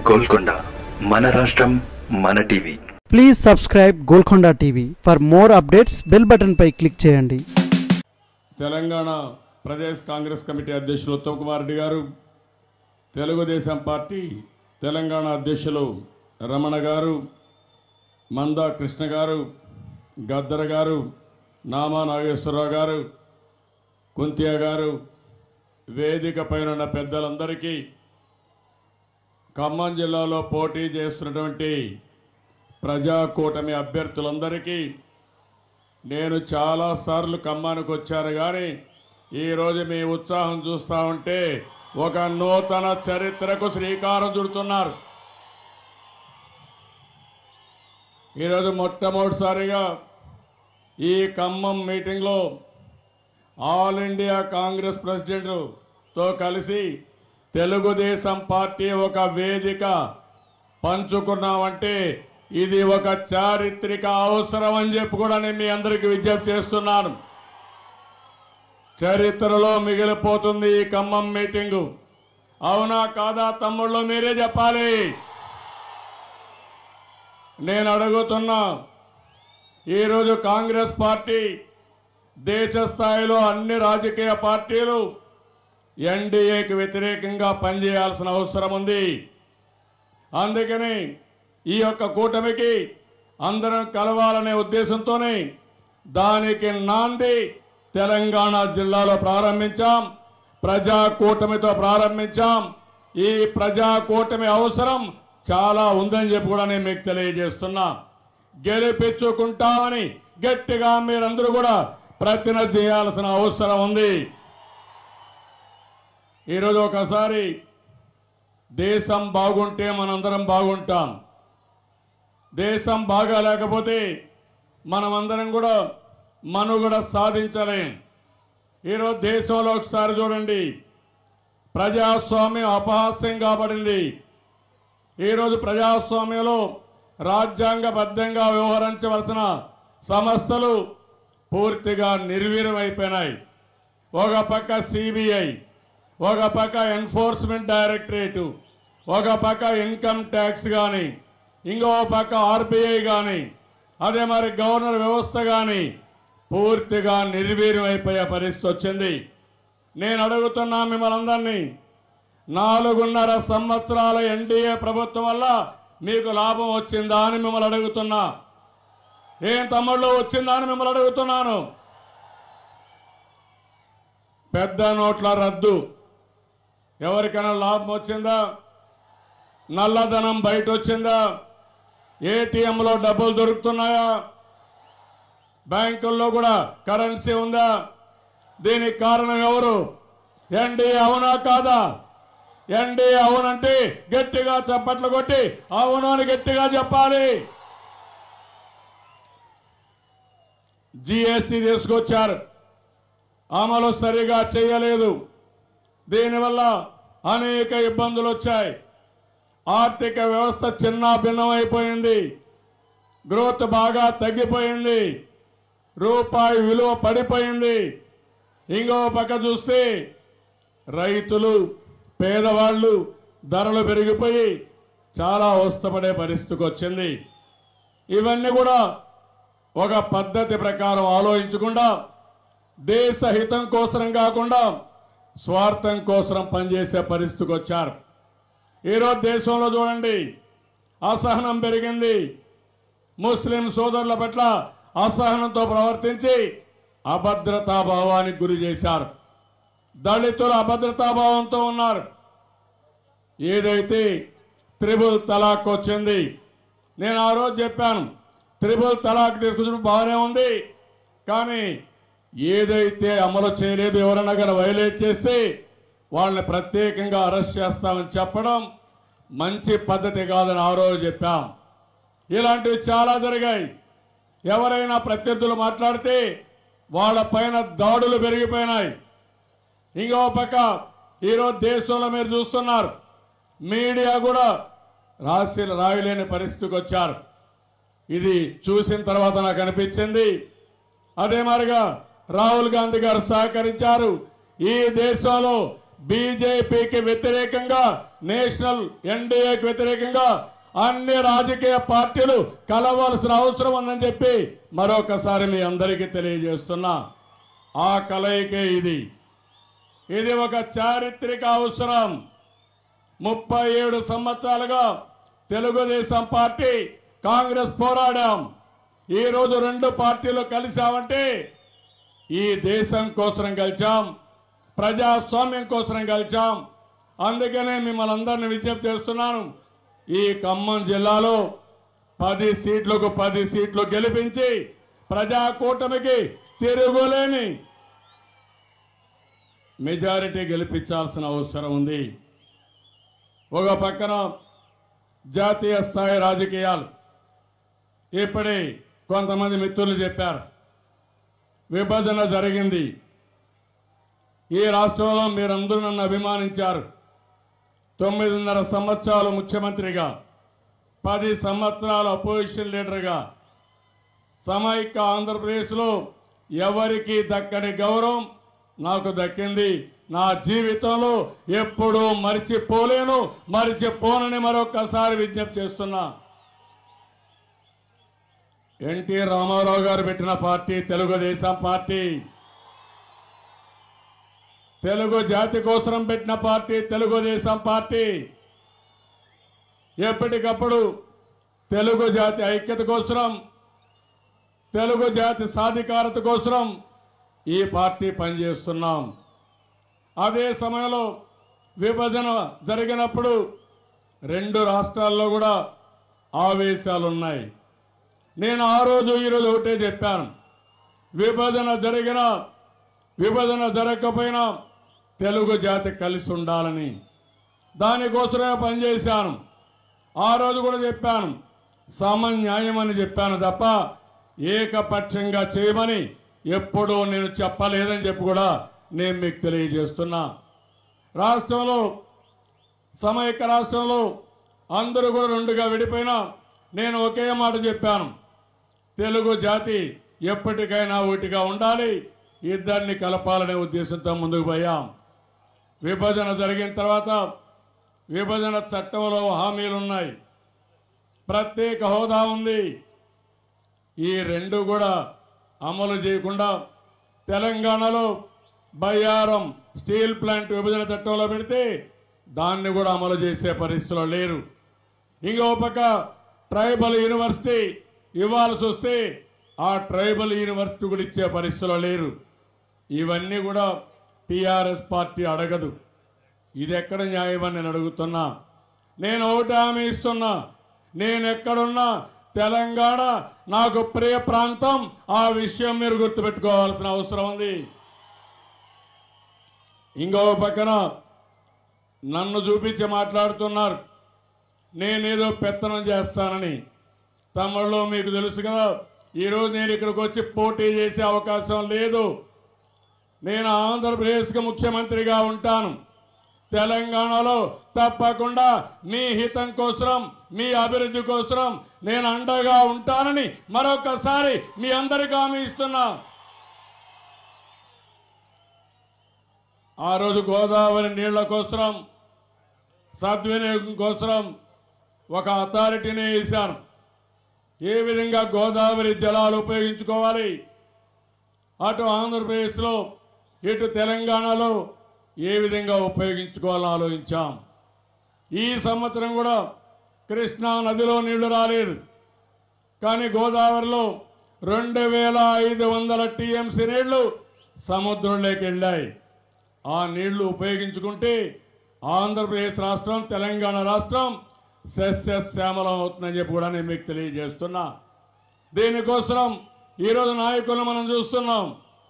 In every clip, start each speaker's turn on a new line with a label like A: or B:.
A: గోల్కొండ మన రాష్ట్రం మన TV
B: please subscribe Golconda TV for more updates bell button పై క్లిక్ చేయండి
C: తెలంగాణ ప్రదేశ్ కాంగ్రెస్ కమిటీ అధ్యక్షులు ఉత్తమ్ కుమార్ రెడ్డి గారు తెలుగుదేశం పార్టీ తెలంగాణ అధ్యక్షులు రమణ గారు మందా కృష్ణ గారు గద్దర గారు నామా నాగేశ్వరరావు గారు కుంతియా గారు వేదిక పైన ఉన్న పెద్దలందరికీ ఖమ్మం జిల్లాలో పోటీ చేస్తున్నటువంటి ప్రజాకూటమి అభ్యర్థులందరికీ నేను చాలాసార్లు ఖమ్మానికి వచ్చాను కానీ ఈరోజు మీ ఉత్సాహం చూస్తూ ఉంటే ఒక నూతన చరిత్రకు శ్రీకారం చుడుతున్నారు ఈరోజు మొట్టమొదటిసారిగా ఈ ఖమ్మం మీటింగ్లో ఆల్ ఇండియా కాంగ్రెస్ ప్రెసిడెంట్తో కలిసి తెలుగుదేశం పార్టీ ఒక వేదిక పంచుకున్నామంటే ఇది ఒక చారిత్రక అవసరం అని చెప్పి కూడా నేను మీ అందరికీ విజ్ఞప్తి చేస్తున్నాను చరిత్రలో మిగిలిపోతుంది ఈ ఖమ్మం మీటింగు అవునా కాదా తమ్ముళ్ళు మీరే చెప్పాలి నేను అడుగుతున్నా ఈరోజు కాంగ్రెస్ పార్టీ దేశ స్థాయిలో అన్ని రాజకీయ పార్టీలు ఎన్డీఏకి వ్యతిరేకంగా పనిచేయాల్సిన అవసరం ఉంది అందుకని ఈ యొక్క కూటమికి అందరం కలవాలనే ఉద్దేశంతోనే దానికి నాంది తెలంగాణ జిల్లాలో ప్రారంభించాం ప్రజా కూటమితో ప్రారంభించాం ఈ ప్రజా కూటమి అవసరం చాలా ఉందని చెప్పి కూడా నేను మీకు తెలియజేస్తున్నా గెలిపించుకుంటామని గట్టిగా మీరందరూ కూడా ప్రతిన చేయాల్సిన అవసరం ఉంది ఈరోజు ఒకసారి దేశం బాగుంటే మనందరం బాగుంటాం దేశం బాగా లేకపోతే మనమందరం కూడా మనుగడ సాధించలేం ఈరోజు దేశంలో ఒకసారి చూడండి ప్రజాస్వామ్యం అపహాస్యం కాబడింది ఈరోజు ప్రజాస్వామ్యంలో రాజ్యాంగబద్ధంగా వ్యవహరించవలసిన సంస్థలు పూర్తిగా నిర్వీర్యమైపోయినాయి ఒక పక్క సిబిఐ ఒక పక్క ఎన్ఫోర్స్మెంట్ డైరెక్టరేటు ఒక పక్క ఇన్కమ్ ట్యాక్స్ కానీ ఇంకో పక్క ఆర్బీఐ కానీ అదే మరి గవర్నర్ వ్యవస్థ కానీ పూర్తిగా నిర్వీర్యమైపోయే పరిస్థితి వచ్చింది నేను అడుగుతున్నా మిమ్మల్ని అందరినీ నాలుగున్నర సంవత్సరాల ఎన్డీఏ ప్రభుత్వం వల్ల మీకు లాభం వచ్చిందా అని మిమ్మల్ని అడుగుతున్నా ఏం తమ్ముళ్ళు వచ్చిందా అని మిమ్మల్ని అడుగుతున్నాను పెద్ద నోట్ల రద్దు ఎవరికైనా లాభం వచ్చిందా నల్లధనం బయట వచ్చిందా ఏటీఎంలో డబ్బులు దొరుకుతున్నాయా బ్యాంకుల్లో కూడా కరెన్సీ ఉందా దీనికి కారణం ఎవరు ఎన్డీఏ అవునా కాదా ఎన్డీఏ అవునంటే గట్టిగా చప్పట్లు కొట్టి అవును అని గట్టిగా చెప్పాలి జిఎస్టీ తీసుకొచ్చారు అమలు సరిగా చేయలేదు దీనివల్ల అనేక ఇబ్బందులు వచ్చాయి ఆర్థిక వ్యవస్థ చిన్న భిన్నమైపోయింది గ్రోత్ బాగా తగ్గిపోయింది రూపాయి విలువ పడిపోయింది ఇంకో పక్క చూస్తే రైతులు పేదవాళ్ళు ధరలు పెరిగిపోయి చాలా అవస్థపడే పరిస్థితికి వచ్చింది ఇవన్నీ కూడా ఒక పద్ధతి ప్రకారం ఆలోచించకుండా దేశ హితం కోసం కాకుండా స్వార్థం కోసం పనిచేసే పరిస్థితికి వచ్చారు ఈరోజు దేశంలో చూడండి అసహనం పెరిగింది ముస్లిం సోదరుల పట్ల అసహనంతో ప్రవర్తించి అభద్రతా భావానికి గురి చేశారు దళితులు అభద్రతాభావంతో ఉన్నారు ఏదైతే త్రిబుల్ తలాక్ వచ్చింది నేను ఆ రోజు చెప్పాను త్రిబుల్ తలాక్ తీసుకుని బాగానే ఉంది కానీ ఏదైతే అమలు చేయలేదు ఎవరైనా కానీ వైలేట్ చేస్తే వాళ్ళని ప్రత్యేకంగా అరెస్ట్ చేస్తామని చెప్పడం మంచి పద్ధతి కాదని ఆ రోజు చెప్పాం ఇలాంటివి చాలా జరిగాయి ఎవరైనా ప్రత్యర్థులు మాట్లాడితే వాళ్ళ పైన దాడులు పెరిగిపోయినాయి ఇంకో పక్క ఈరోజు దేశంలో మీరు చూస్తున్నారు మీడియా కూడా రాసి రాయలేని పరిస్థితికి వచ్చారు ఇది చూసిన తర్వాత నాకు అనిపించింది అదే మరిగా రాహుల్ గాంధీ గారు సహకరించారు ఈ దేశంలో బీజేపీకి వ్యతిరేకంగా నేషనల్ ఎన్డీఏకి వ్యతిరేకంగా అన్ని రాజకీయ పార్టీలు కలవాల్సిన అవసరం ఉందని చెప్పి మరొకసారి మీ అందరికీ తెలియజేస్తున్నా ఆ కలయికే ఇది ఇది ఒక చారిత్రక అవసరం ముప్పై ఏడు సంవత్సరాలుగా తెలుగుదేశం పార్టీ కాంగ్రెస్ పోరాడాం ఈ రోజు రెండు పార్టీలు కలిశామంటే ఈ దేశం కోసం కలిచాం ప్రజాస్వామ్యం కోసం కలిచాం అందుకనే మిమ్మల్ని అందరిని విజ్ఞప్తి చేస్తున్నాను ఈ ఖమ్మం జిల్లాలో పది సీట్లకు పది సీట్లు గెలిపించి ప్రజా కూటమికి తిరుగులేని మెజారిటీ గెలిపించాల్సిన అవసరం ఉంది ఒక పక్కన జాతీయ స్థాయి రాజకీయాలు ఇప్పుడే కొంతమంది మిత్రులు చెప్పారు విభజన జరిగింది ఈ రాష్ట్రంలో మీరందరూ నన్ను అభిమానించారు తొమ్మిదిన్నర సంవత్సరాలు ముఖ్యమంత్రిగా పది సంవత్సరాలు అపోజిషన్ లీడర్గా సమైక్య ఆంధ్రప్రదేశ్లో ఎవరికి దక్కని గౌరవం నాకు దక్కింది నా జీవితంలో ఎప్పుడూ మరిచిపోలేను మరిచిపోనని మరొకసారి విజ్ఞప్తి చేస్తున్నా ఎన్టీ రామారావు గారు పెట్టిన పార్టీ తెలుగుదేశం పార్టీ తెలుగు జాతి కోసం పెట్టిన పార్టీ తెలుగుదేశం పార్టీ ఎప్పటికప్పుడు తెలుగు జాతి ఐక్యత కోసం తెలుగు జాతి సాధికారత కోసం ఈ పార్టీ పనిచేస్తున్నాం అదే సమయంలో విభజన జరిగినప్పుడు రెండు రాష్ట్రాల్లో కూడా ఆవేశాలు ఉన్నాయి నేను ఆ రోజు ఈరోజు ఒకటే చెప్పాను విభజన జరిగిన విభజన జరగకపోయినా తెలుగు జాతి కలిసి ఉండాలని దానికోసమే పనిచేశాను ఆ రోజు కూడా చెప్పాను సమన్యాయం అని చెప్పాను తప్ప ఏకపక్షంగా చేయమని ఎప్పుడూ నేను చెప్పలేదని చెప్పి కూడా నేను మీకు తెలియజేస్తున్నా రాష్ట్రంలో సమైక్య రాష్ట్రంలో అందరూ కూడా రెండుగా విడిపోయినా నేను ఒకే మాట చెప్పాను తెలుగు జాతి ఎప్పటికైనా ఒకటిగా ఉండాలి ఇద్దరిని కలపాలనే ఉద్దేశంతో ముందుకు పోయాం విభజన జరిగిన తర్వాత విభజన చట్టంలో హామీలు ఉన్నాయి ప్రత్యేక హోదా ఉంది ఈ రెండు కూడా అమలు చేయకుండా తెలంగాణలో బయ్యారం స్టీల్ ప్లాంట్ విభజన చట్టంలో పెడితే దాన్ని కూడా అమలు చేసే పరిస్థితిలో లేరు ఇంకో పక్క ట్రైబల్ యూనివర్సిటీ ఇవ్వాల్సి వస్తే ఆ ట్రైబల్ యూనివర్సిటీ కూడా ఇచ్చే పరిస్థితిలో లేరు ఇవన్నీ కూడా టిఆర్ఎస్ పార్టీ అడగదు ఇది ఎక్కడ న్యాయమని నేను అడుగుతున్నా నేను ఒకటి హామీ ఇస్తున్నా నేను ఎక్కడున్నా తెలంగాణ నాకు ప్రియ ప్రాంతం ఆ విషయం మీరు గుర్తుపెట్టుకోవాల్సిన అవసరం ఉంది ఇంకో పక్కన నన్ను చూపించి మాట్లాడుతున్నారు నేనేదో పెత్తనం చేస్తానని తమ్ముళ్ళు మీకు తెలుసు కదా ఈరోజు నేను ఇక్కడికి వచ్చి పోటీ చేసే అవకాశం లేదు నేను ఆంధ్రప్రదేశ్కి ముఖ్యమంత్రిగా ఉంటాను తెలంగాణలో తప్పకుండా మీ హితం కోసం మీ అభివృద్ధి కోసం నేను అండగా ఉంటానని మరొకసారి మీ అందరికీ హామీ ఇస్తున్నా ఆ రోజు గోదావరి నీళ్ల కోసం సద్వినియోగం కోసం ఒక అథారిటీని వేశాను ఏ విధంగా గోదావరి జలాలు ఉపయోగించుకోవాలి అటు ఆంధ్రప్రదేశ్లో ఇటు తెలంగాణలో ఏ విధంగా ఉపయోగించుకోవాలని ఆలోచించాం ఈ సంవత్సరం కూడా కృష్ణా నదిలో నీళ్లు రాలేదు కానీ గోదావరిలో రెండు వేల ఐదు వందల టీఎంసీ నీళ్లు సముద్రంలోకి వెళ్ళాయి ఆ నీళ్లు ఉపయోగించుకుంటే ఆంధ్రప్రదేశ్ రాష్ట్రం తెలంగాణ రాష్ట్రం సస్యశ్యామలం అవుతుందని చెప్పి కూడా నేను మీకు తెలియజేస్తున్నా దీనికోసం ఈరోజు నాయకులను మనం చూస్తున్నాం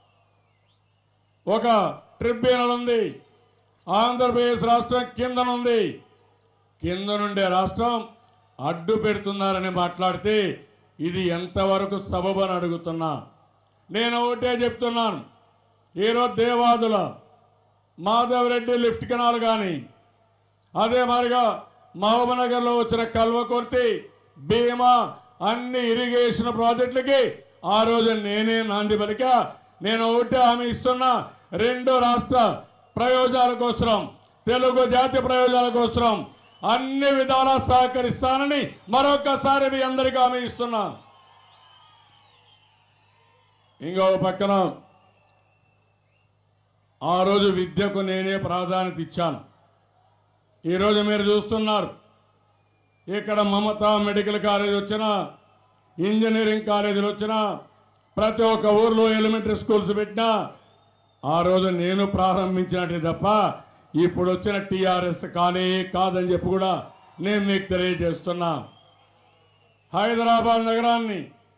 C: ఒక ట్రిబ్యునల్ ఉంది ఆంధ్రప్రదేశ్ రాష్ట్రం కిందనుంది కింద నుండే రాష్ట్రం అడ్డు పెడుతున్నారని మాట్లాడితే ఇది ఎంతవరకు సబబని అడుగుతున్నా నేను ఒకటే చెప్తున్నాను ఈరోజు దేవాదుల మాధవరెడ్డి లిఫ్ట్ కెనాల్ కానీ అదే మాదిరిగా మహబూబ్నగర్లో వచ్చిన కల్వకుర్తి భీమా అన్ని ఇరిగేషన్ ప్రాజెక్టులకి ఆ రోజు నేనే నాంది పలికా నేను ఒకటే హామీ ఇస్తున్నా రెండు రాష్ట్ర ప్రయోజనాల కోసం తెలుగు జాతి ప్రయోజనాల కోసం అన్ని విధాలా సహకరిస్తానని మరొకసారి మీ అందరికీ హామీ ఇస్తున్నా ఇంకో పక్కన ఆ రోజు విద్యకు నేనే ప్రాధాన్యత ఇచ్చాను ఈరోజు మీరు చూస్తున్నారు ఇక్కడ మమతా మెడికల్ కాలేజ్ వచ్చినా ఇంజనీరింగ్ కాలేజీలు వచ్చినా ప్రతి ఒక్క ఊర్లో ఎలిమెంటరీ స్కూల్స్ పెట్టినా ఆ రోజు నేను ప్రారంభించినట్టు తప్ప ఇప్పుడు వచ్చిన టీఆర్ఎస్ కానీ కాదని చెప్పి కూడా నేను మీకు తెలియజేస్తున్నా హైదరాబాద్ నగరాన్ని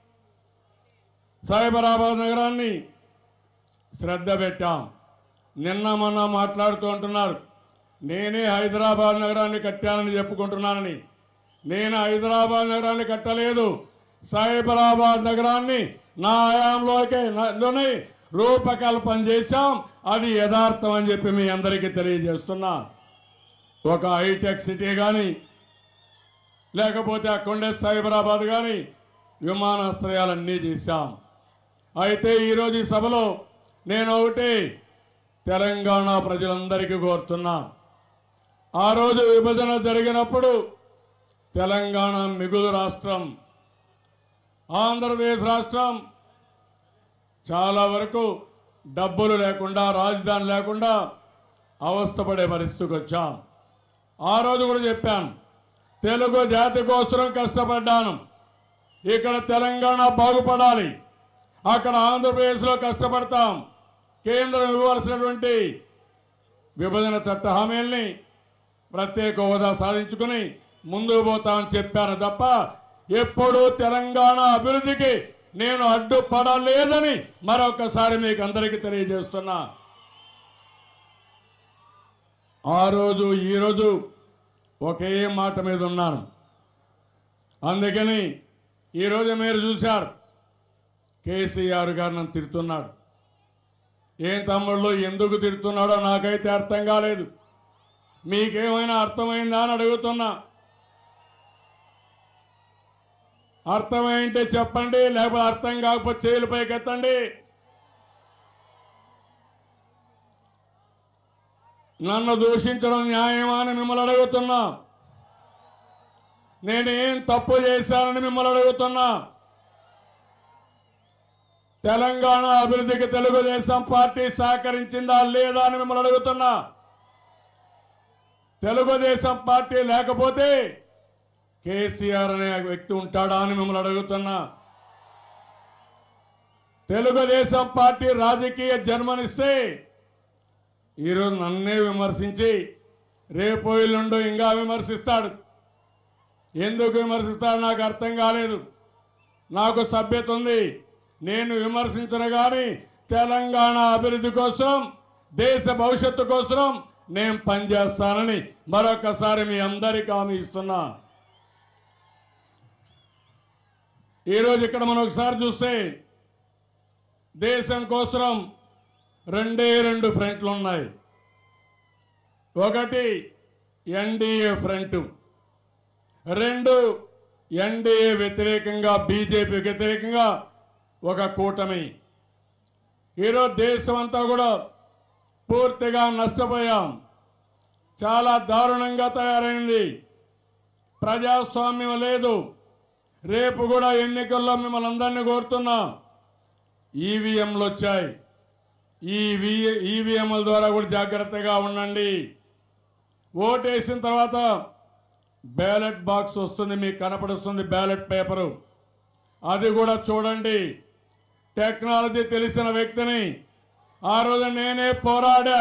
C: సైబరాబాద్ నగరాన్ని శ్రద్ధ పెట్టాం నిన్న మొన్న మాట్లాడుతూ అంటున్నారు నేనే హైదరాబాద్ నగరాన్ని కట్టానని చెప్పుకుంటున్నానని నేను హైదరాబాద్ నగరాన్ని కట్టలేదు సైబరాబాద్ నగరాన్ని నా హయాంలోకే లోనే రూపకల్పన చేశాం అది యథార్థం అని చెప్పి మీ అందరికీ తెలియజేస్తున్నా ఒక హైటెక్ సిటీ కానీ లేకపోతే ఆ కొండే సైబరాబాద్ కానీ విమానాశ్రయాలన్నీ చేశాం అయితే ఈరోజు ఈ సభలో నేను ఒకటి తెలంగాణ ప్రజలందరికీ కోరుతున్నా ఆ రోజు విభజన జరిగినప్పుడు తెలంగాణ మిగులు రాష్ట్రం ఆంధ్రప్రదేశ్ రాష్ట్రం చాలా వరకు డబ్బులు లేకుండా రాజధాని లేకుండా అవస్థపడే పరిస్థితికి వచ్చాం ఆ రోజు కూడా చెప్పాను తెలుగు జాతి కోసం కష్టపడ్డాను ఇక్కడ తెలంగాణ బాగుపడాలి అక్కడ ఆంధ్రప్రదేశ్లో కష్టపడతాం కేంద్రం ఇవ్వాల్సినటువంటి విభజన చట్ట హామీల్ని ప్రత్యేక హోదా సాధించుకుని ముందుకు పోతామని చెప్పాను తప్ప ఎప్పుడూ తెలంగాణ అభివృద్ధికి నేను అడ్డుపడలేదని మరొకసారి మీకు అందరికీ తెలియజేస్తున్నా ఆ రోజు ఈరోజు ఒకే మాట మీద ఉన్నాను అందుకని ఈరోజు మీరు చూశారు కేసీఆర్ గారు నన్ను తిడుతున్నాడు ఏం తమ్ముళ్ళు ఎందుకు తిడుతున్నాడో నాకైతే అర్థం కాలేదు మీకేమైనా అర్థమైందా అని అడుగుతున్నా అర్థమైంటే చెప్పండి లేకపోతే అర్థం కాకపోతే చేతులు పైకెత్తండి నన్ను దూషించడం న్యాయమా అని మిమ్మల్ని అడుగుతున్నా నేనేం తప్పు చేశానని మిమ్మల్ని అడుగుతున్నా తెలంగాణ అభివృద్ధికి తెలుగుదేశం పార్టీ సహకరించిందా లేదా అని మిమ్మల్ని అడుగుతున్నా తెలుగుదేశం పార్టీ లేకపోతే కేసీఆర్ అనే వ్యక్తి ఉంటాడా అని మిమ్మల్ని అడుగుతున్నా తెలుగుదేశం పార్టీ రాజకీయ జన్మనిస్తే ఈరోజు నన్నే విమర్శించి రేపు ఎల్లుండో ఇంకా విమర్శిస్తాడు ఎందుకు విమర్శిస్తాడు నాకు అర్థం కాలేదు నాకు సభ్యత ఉంది నేను విమర్శించిన కానీ తెలంగాణ అభివృద్ధి కోసం దేశ భవిష్యత్తు కోసం నేను పనిచేస్తానని మరొకసారి మీ అందరికీ హామీ ఇస్తున్నా ఈరోజు ఇక్కడ మనం ఒకసారి చూస్తే దేశం కోసం రెండే రెండు ఫ్రంట్లు ఉన్నాయి ఒకటి ఎన్డీఏ ఫ్రంట్ రెండు ఎన్డీఏ వ్యతిరేకంగా బీజేపీ వ్యతిరేకంగా ఒక కూటమి ఈరోజు దేశం అంతా కూడా పూర్తిగా నష్టపోయాం చాలా దారుణంగా తయారైంది ప్రజాస్వామ్యం లేదు రేపు కూడా ఎన్నికల్లో మిమ్మల్ని అందరినీ కోరుతున్నా ఈవీఎంలు వచ్చాయి ఈ ఈవీఎంల ద్వారా కూడా జాగ్రత్తగా ఉండండి ఓటేసిన తర్వాత బ్యాలెట్ బాక్స్ వస్తుంది మీకు కనపడుస్తుంది బ్యాలెట్ పేపరు అది కూడా చూడండి టెక్నాలజీ తెలిసిన వ్యక్తిని ఆ రోజు నేనే పోరాడా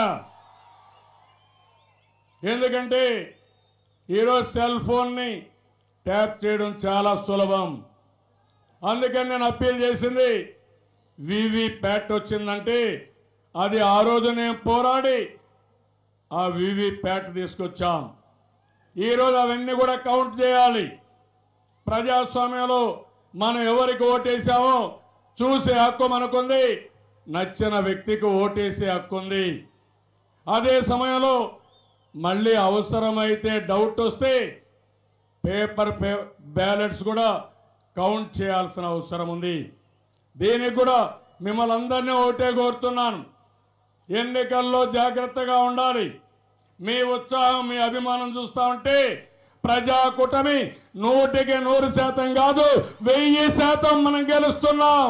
C: ఎందుకంటే ఈరోజు సెల్ ఫోన్ని ట్యాప్ చేయడం చాలా సులభం అందుకని నేను అప్పీల్ చేసింది వివి ప్యాట్ వచ్చిందంటే అది ఆ రోజు నేను పోరాడి ఆ వివి ప్యాట్ తీసుకొచ్చాం ఈరోజు అవన్నీ కూడా కౌంట్ చేయాలి ప్రజాస్వామ్యంలో మనం ఎవరికి ఓటేసామో చూసే హక్కు మనకుంది నచ్చిన వ్యక్తికి ఓటేసే హక్కు ఉంది అదే సమయంలో మళ్ళీ అవసరమైతే డౌట్ వస్తే పేపర్ పే బ్యాలెట్స్ కూడా కౌంట్ చేయాల్సిన అవసరం ఉంది దీనికి కూడా మిమ్మల్ని అందరినీ ఒకటే కోరుతున్నాను ఎన్నికల్లో జాగ్రత్తగా ఉండాలి మీ ఉత్సాహం మీ అభిమానం చూస్తా ఉంటే ప్రజాకూటమి నూటికి నూరు శాతం కాదు వెయ్యి శాతం మనం గెలుస్తున్నాం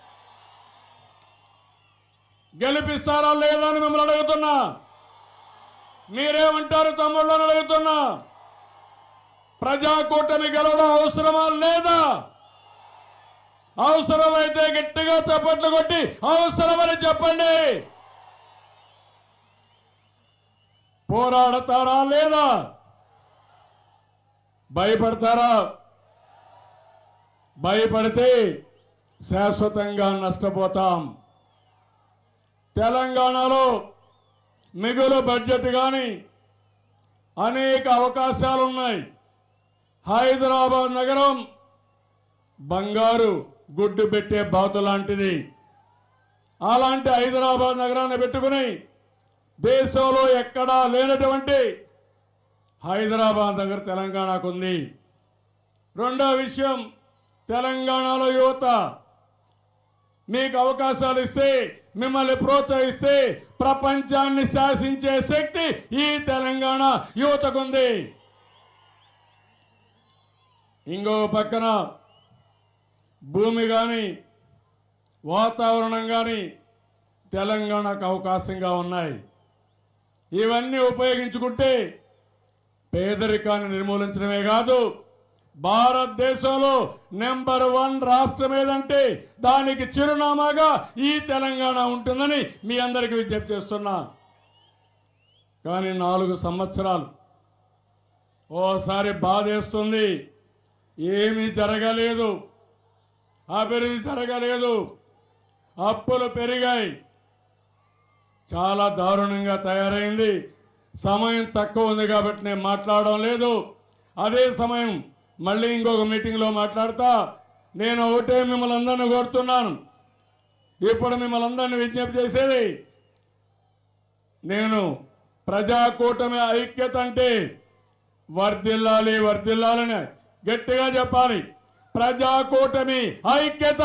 C: గెలిపిస్తారా లేదా అని మిమ్మల్ని అడుగుతున్నా మీరేమంటారు తమ్ముళ్ళని అడుగుతున్నా ప్రజాకూటమి గెలవడం అవసరమా లేదా అవసరమైతే గట్టిగా చప్పట్లు కొట్టి అవసరమని చెప్పండి పోరాడతారా లేదా భయపడతారా భయపడితే శాశ్వతంగా నష్టపోతాం తెలంగాణలో మిగులు బడ్జెట్ కానీ అనేక అవకాశాలు ఉన్నాయి హైదరాబాద్ నగరం బంగారు గుడ్డు పెట్టే బాతు లాంటిది అలాంటి హైదరాబాద్ నగరాన్ని పెట్టుకుని దేశంలో ఎక్కడా లేనటువంటి హైదరాబాద్ నగర్ తెలంగాణకు ఉంది రెండో విషయం తెలంగాణలో యువత మీకు అవకాశాలు ఇస్తే మిమ్మల్ని ప్రోత్సహిస్తే ప్రపంచాన్ని శాసించే శక్తి ఈ తెలంగాణ యువతకుంది ఇంకో పక్కన భూమి కానీ వాతావరణం కానీ తెలంగాణకు అవకాశంగా ఉన్నాయి ఇవన్నీ ఉపయోగించుకుంటే పేదరికాన్ని నిర్మూలించడమే కాదు భారతదేశంలో నెంబర్ వన్ రాష్ట్రం ఏదంటే దానికి చిరునామాగా ఈ తెలంగాణ ఉంటుందని మీ అందరికీ విజ్ఞప్తి చేస్తున్నా కానీ నాలుగు సంవత్సరాలు ఓసారి బాధేస్తుంది ఏమీ జరగలేదు అభివృద్ధి జరగలేదు అప్పులు పెరిగాయి చాలా దారుణంగా తయారైంది సమయం తక్కువ ఉంది కాబట్టి నేను మాట్లాడడం లేదు అదే సమయం మళ్ళీ ఇంకొక మీటింగ్లో మాట్లాడతా నేను ఒకటే మిమ్మల్ని అందరిని కోరుతున్నాను ఇప్పుడు మిమ్మల్ని అందరిని విజ్ఞప్తి చేసేది నేను ప్రజాకూటమి ఐక్యత అంటే వర్ధిల్లాలి వర్ధిల్లాలని గట్టిగా చెప్పాలి ప్రజాకూటమి ఐక్యత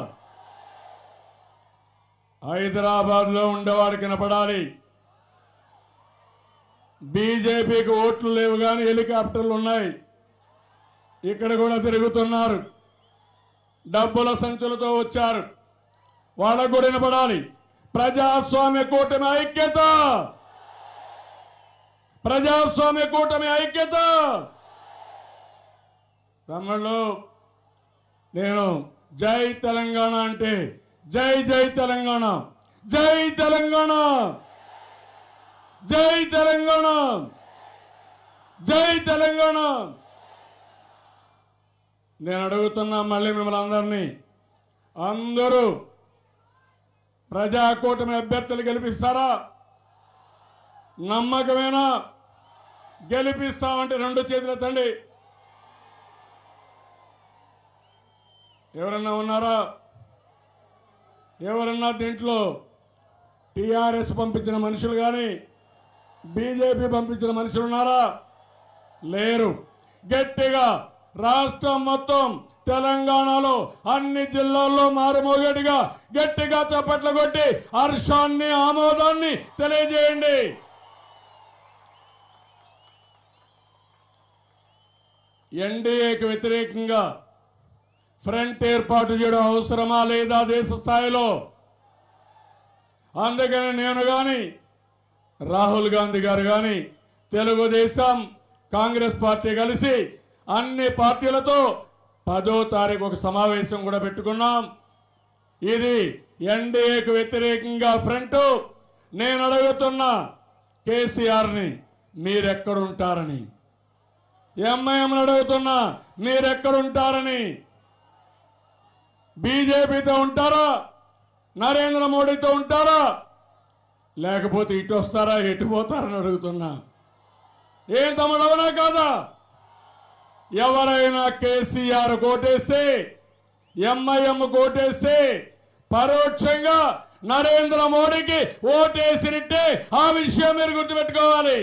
C: హైదరాబాద్ లో ఉండేవారికి వినపడాలి బీజేపీకి ఓట్లు లేవు కానీ హెలికాప్టర్లు ఉన్నాయి ఇక్కడ కూడా తిరుగుతున్నారు డబ్బుల సంచులతో వచ్చారు వాళ్ళకు కూడా వినపడాలి ప్రజాస్వామ్య కూటమి ఐక్యత ప్రజాస్వామ్య కూటమి ఐక్యత తమిళలో నేను జై తెలంగాణ అంటే జై జై తెలంగాణ జై తెలంగాణ జై తెలంగాణ జై తెలంగాణ నేను అడుగుతున్నా మళ్ళీ మిమ్మల్ని అందరినీ అందరూ ప్రజాకూటమి అభ్యర్థులు గెలిపిస్తారా నమ్మకమేనా గెలిపిస్తామంటే రెండు చేతులు ఎత్తండి ఎవరన్నా ఉన్నారా ఎవరన్నా దీంట్లో టిఆర్ఎస్ పంపించిన మనుషులు కానీ బీజేపీ పంపించిన మనుషులు ఉన్నారా లేరు గట్టిగా రాష్ట్రం మొత్తం తెలంగాణలో అన్ని జిల్లాల్లో మారుమోగేటిగా గట్టిగా చప్పట్లు కొట్టి హర్షాన్ని ఆమోదాన్ని తెలియజేయండి ఎన్డీఏకి వ్యతిరేకంగా ఫ్రంట్ ఏర్పాటు చేయడం అవసరమా లేదా దేశ స్థాయిలో అందుకని నేను కానీ రాహుల్ గాంధీ గారు కానీ తెలుగుదేశం కాంగ్రెస్ పార్టీ కలిసి అన్ని పార్టీలతో పదో తారీఖు ఒక సమావేశం కూడా పెట్టుకున్నాం ఇది ఎన్డీఏకు వ్యతిరేకంగా ఫ్రంట్ నేను అడుగుతున్నా కేసీఆర్ని మీరెక్కడుంటారని ఎంఐఎంని అడుగుతున్నా మీరెక్కడుంటారని బీజేపీతో ఉంటారా నరేంద్ర మోడీతో ఉంటారా లేకపోతే ఇటు వస్తారా ఎటు పోతారని అడుగుతున్నా ఏం తమ్ముడు అవునా కాదా ఎవరైనా కేసీఆర్ కోటేస్తే ఎంఐఎం కోటేస్తే పరోక్షంగా నరేంద్ర మోడీకి ఓటేసినట్టే ఆ విషయం మీరు గుర్తుపెట్టుకోవాలి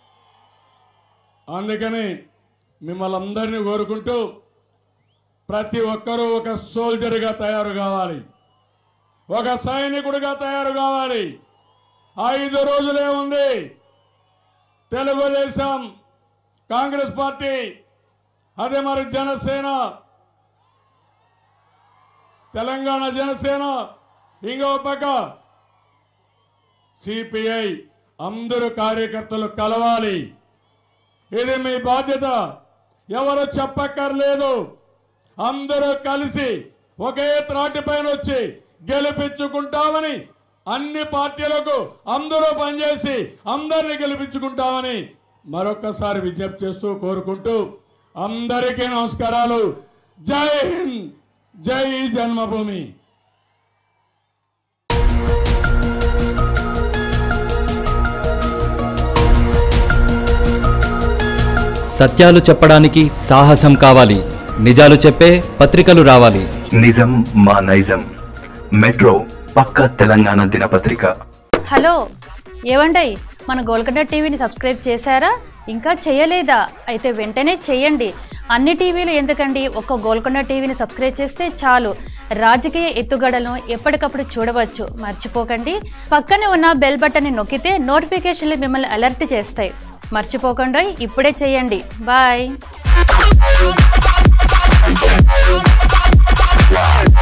C: అందుకని మిమ్మల్ని అందరినీ కోరుకుంటూ ప్రతి ఒక్కరూ ఒక సోల్జర్గా తయారు కావాలి ఒక సైనికుడిగా తయారు కావాలి ఐదు రోజులే ఉంది తెలుగుదేశం కాంగ్రెస్ పార్టీ అదే మరి జనసేన తెలంగాణ జనసేన ఇంకో పక్క సిపిఐ అందరూ కార్యకర్తలు కలవాలి ఇది మీ బాధ్యత ఎవరు చెప్పక్కర్లేదు అందరూ కలిసి ఒకే త్రాటి పైన వచ్చి గెలిపించుకుంటామని అన్ని పార్టీలకు అందరూ పనిచేసి అందరిని గెలిపించుకుంటామని మరొక్కసారి విజ్ఞప్తి చేస్తూ కోరుకుంటూ అందరికీ నమస్కారాలు జై హింద్ జై జన్మభూమి
D: సత్యాలు చెప్పడానికి సాహసం కావాలి నిజాలు చెప్పే పత్రికలు రావాలి
A: నిజం మా నైజం మెట్రో పక్క తెలంగాణ దినపత్రిక
E: హలో ఏవండయ్ మన గోల్కొండ టీవీని సబ్స్క్రైబ్ చేశారా ఇంకా చేయలేదా అయితే వెంటనే చేయండి అన్ని టీవీలు ఎందుకండి ఒక్క గోల్కొండ టీవీని సబ్స్క్రైబ్ చేస్తే చాలు రాజకీయ ఎత్తుగడలను ఎప్పటికప్పుడు చూడవచ్చు మర్చిపోకండి పక్కనే ఉన్న బెల్ బటన్ని నొక్కితే నోటిఫికేషన్లు మిమ్మల్ని అలర్ట్ చేస్తాయి మర్చిపోకుండా ఇప్పుడే చేయండి బాయ్